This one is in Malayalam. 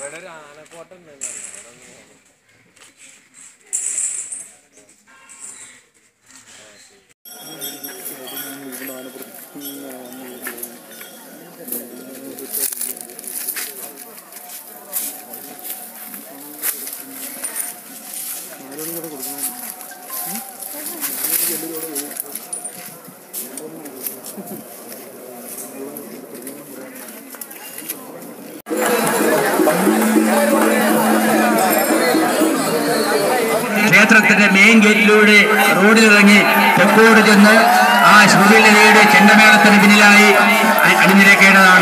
ഇവിടെ ഒരു ആനക്കോട്ട ഉണ്ട് അവിടെ ഒന്ന് പോകണം ക്ഷേത്രത്തിന്റെ മെയിൻ ഗേറ്റിലൂടെ റോഡിലിറങ്ങി തെക്കോട് ചെന്ന് ആ ശ്രുതിലതയുടെ ചെണ്ടമേളത്തിന് പിന്നിലായി അ- അണിനിരക്കേണ്ടതാണ്